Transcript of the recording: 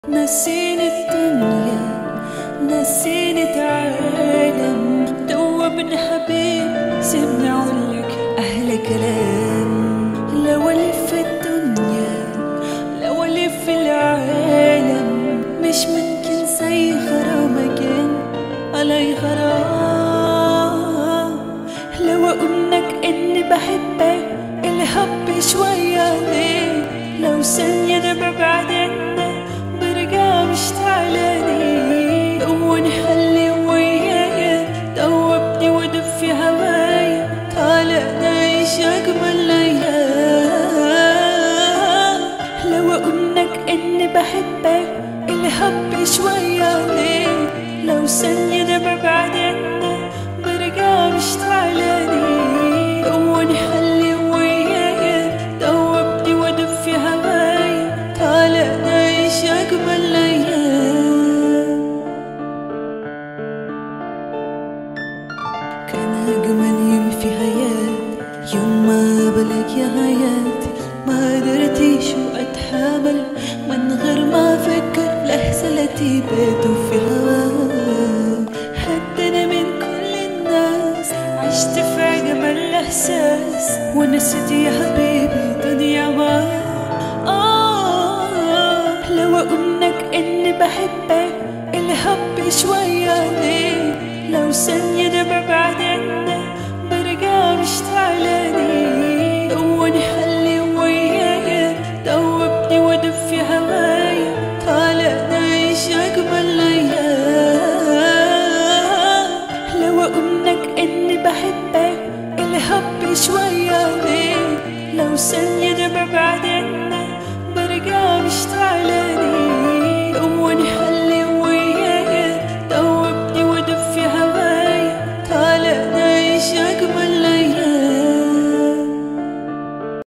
نسيني الدنيا نسيني عالم دوبني حبيب سيبني اقولك احلى كلام لو الف الدنيا لو الف العالم مش ممكن زي غرامك علي غرام لو اقولك اني بحبك الحب شوية ليه لو ثانية انا ببعد عنك برجع مش تعلاني دوبني حلي ويايا دوبني ودب في هوايا تعالى نعيش اجمل الايام لو اقولك اني بحبك الحب شوية ليه لو ثانية انا ببعد عنك برجع مش تعلاني دوبني حلي ويايا دوبني ودب في هوايا تعالى نعيش اجمل الايام كان أجمل يوم في حياتي يوم ما قابلك يا حياتي ما قدرتيش وأتحامل من غير ما أفكر لحظة التي باتوا في هواك حتى أنا من كل الناس عشت في أجمل إحساس ونسيت يا حبيبي دنيا معاك آه لو أقولك إني بحبك الحب شوية ليه لو ثانية أنا ببعد عنك برجع مش تعلاني